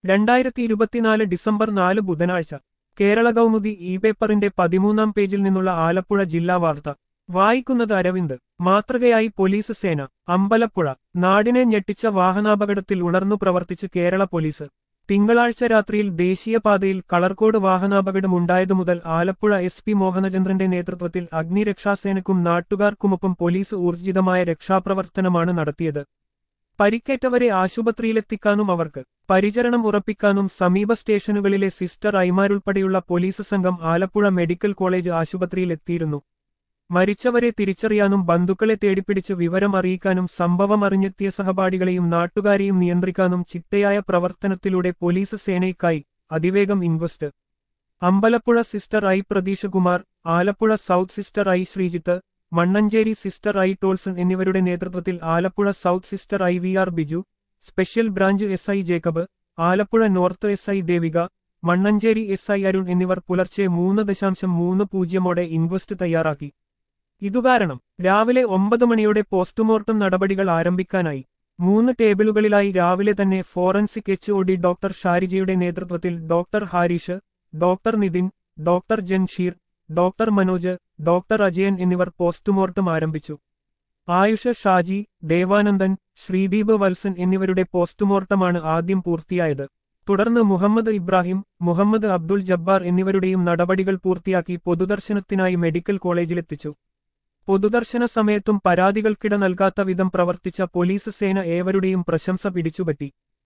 രണ്ടായിരത്തി ഇരുപത്തിനാല് ഡിസംബർ നാല് ബുധനാഴ്ച കേരള കൗമുദി ഇ പേപ്പറിന്റെ പതിമൂന്നാം പേജിൽ നിന്നുള്ള ആലപ്പുഴ ജില്ലാ വാർത്ത വായിക്കുന്നത് അരവിന്ദ് മാതൃകയായി പോലീസ് സേന അമ്പലപ്പുഴ നാടിനെ ഞെട്ടിച്ച വാഹനാപകടത്തിൽ ഉണർന്നു പ്രവർത്തിച്ച് കേരള പോലീസ് തിങ്കളാഴ്ച രാത്രിയിൽ ദേശീയപാതയിൽ കളർകോട് വാഹനാപകടമുണ്ടായതു മുതൽ ആലപ്പുഴ എസ് പി മോഹനചന്ദ്രന്റെ നേതൃത്വത്തിൽ അഗ്നിരക്ഷാസേനക്കും നാട്ടുകാർക്കുമൊപ്പം പോലീസ് ഊർജിതമായ രക്ഷാപ്രവർത്തനമാണ് നടത്തിയത് പരിക്കേറ്റവരെ ആശുപത്രിയിലെത്തിക്കാനും അവർക്ക് പരിചരണം ഉറപ്പിക്കാനും സമീപ സ്റ്റേഷനുകളിലെ സിസ്റ്റർ ഐമാരുൾപ്പെടെയുള്ള പോലീസ് സംഘം ആലപ്പുഴ മെഡിക്കൽ കോളേജ് ആശുപത്രിയിലെത്തിയിരുന്നു മരിച്ചവരെ തിരിച്ചറിയാനും ബന്ധുക്കളെ തേടിപ്പിടിച്ച് വിവരം അറിയിക്കാനും സംഭവം അറിഞ്ഞെത്തിയ സഹപാഠികളെയും നാട്ടുകാരെയും നിയന്ത്രിക്കാനും ചിട്ടയായ പ്രവർത്തനത്തിലൂടെ പോലീസ് സേനയ്ക്കായി അതിവേഗം ഇൻവെസ്റ്റ് അമ്പലപ്പുഴ സിസ്റ്റർ ഐ പ്രതീഷകുമാർ ആലപ്പുഴ സൗത്ത് സിസ്റ്റർ ഐ ശ്രീജിത്ത് മണ്ണഞ്ചേരി സിസ്റ്റർ ഐ ടോൾസൺ എന്നിവരുടെ നേതൃത്വത്തിൽ ആലപ്പുഴ സൗത്ത് സിസ്റ്റർ I V R Biju special branch S I Jacob Alappuzha north S I Devika Mannanchery S I Arun എന്നിവർ പുലർച്ചെ മൂന്ന് ദശാംശം മൂന്ന് പൂജ്യമോടെ ഇൻവെസ്റ്റ് തയ്യാറാക്കി ഇതുകാരണം രാവിലെ ഒമ്പത് മണിയോടെ പോസ്റ്റ്മോർട്ടം നടപടികൾ ആരംഭിക്കാനായി മൂന്ന് ടേബിളുകളിലായി രാവിലെ തന്നെ forensic H O D doctor ഷാരിജയുടെ നേതൃത്വത്തിൽ doctor Harish doctor Nithin doctor Janshir doctor Manoj doctor Ajayan എന്നിവർ പോസ്റ്റ്മോർട്ടം ആരംഭിച്ചു ആയുഷ ഷാജി ദേവാനന്ദൻ ശ്രീദീപ് വത്സൻ എന്നിവരുടെ പോസ്റ്റ്മോർട്ടമാണ് ആദ്യം പൂർത്തിയായത് തുടർന്ന് മുഹമ്മദ് ഇബ്രാഹിം മുഹമ്മദ് അബ്ദുൾ ജബ്ബാർ എന്നിവരുടെയും നടപടികൾ പൂർത്തിയാക്കി പൊതുദർശനത്തിനായി മെഡിക്കൽ കോളേജിലെത്തിച്ചു പൊതുദർശന സമയത്തും പരാതികൾക്കിട നൽകാത്ത വിധം പ്രവർത്തിച്ച പോലീസ് സേന ഏവരുടെയും പ്രശംസ പിടിച്ചുപറ്റി